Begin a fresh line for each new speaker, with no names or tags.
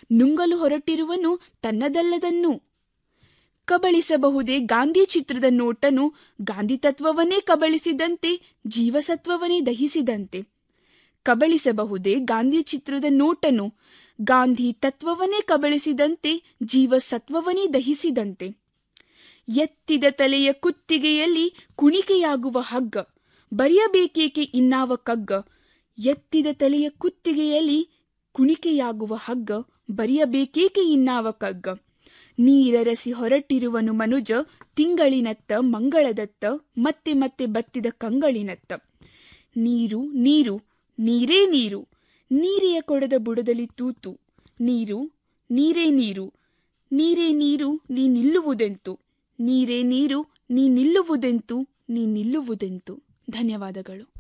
ನುಂಗಲು ಹೊರಟಿರುವನು ತನ್ನದಲ್ಲದನ್ನು ಕಬಳಿಸಬಹುದೇ ಗಾಂಧಿ ಚಿತ್ರದ ನೋಟನು ಗಾಂಧಿ ತತ್ವವನ್ನೇ ಕಬಳಿಸಿದಂತೆ ಜೀವಸತ್ವವನ್ನೇ ದಹಿಸಿದಂತೆ ಕಬಳಿಸಬಹುದೇ ಗಾಂಧಿ ಚಿತ್ರದ ನೋಟನು ಗಾಂಧಿ ತತ್ವವನ್ನೇ ಕಬಳಿಸಿದಂತೆ ಜೀವಸತ್ವವನ್ನೇ ದಹಿಸಿದಂತೆ ಎತ್ತಿದ ತಲೆಯ ಕುತ್ತಿಗೆಯಲ್ಲಿ ಕುಣಿಕೆಯಾಗುವ ಹಗ್ಗ ಬರೆಯಬೇಕೇಕೆ ಇನ್ನಾವ ಕಗ್ಗ ಎತ್ತಿದ ತಲೆಯ ಕುತ್ತಿಗೆಯಲ್ಲಿ ಕುಣಿಕೆಯಾಗುವ ಹಗ್ಗ ಬರೆಯಬೇಕೇಕೆ ಇನ್ನಾವ ಕಗ್ಗ ನೀರರಸಿ ಹೊರಟಿರುವನು ಮನುಜ ತಿಂಗಳಿನತ್ತ ಮಂಗಳದತ್ತ ಮತ್ತೆ ಮತ್ತೆ ಬತ್ತಿದ ಕಂಗಳಿನತ್ತ ನೀರು ನೀರು ನೀರೇ ನೀರು ನೀರೆಯ ಕೊಡದ ಬುಡದಲ್ಲಿ ತೂತು ನೀರು ನೀರೇ ನೀರು ನೀರೇ ನೀರು ನೀ ನಿಲ್ಲುವುದೆಂತು ನೀರೇ ನೀರು ನೀ ನಿಲ್ಲುವುದೆಂತು ನೀ ನಿಲ್ಲುವುದೆಂತು ಧನ್ಯವಾದಗಳು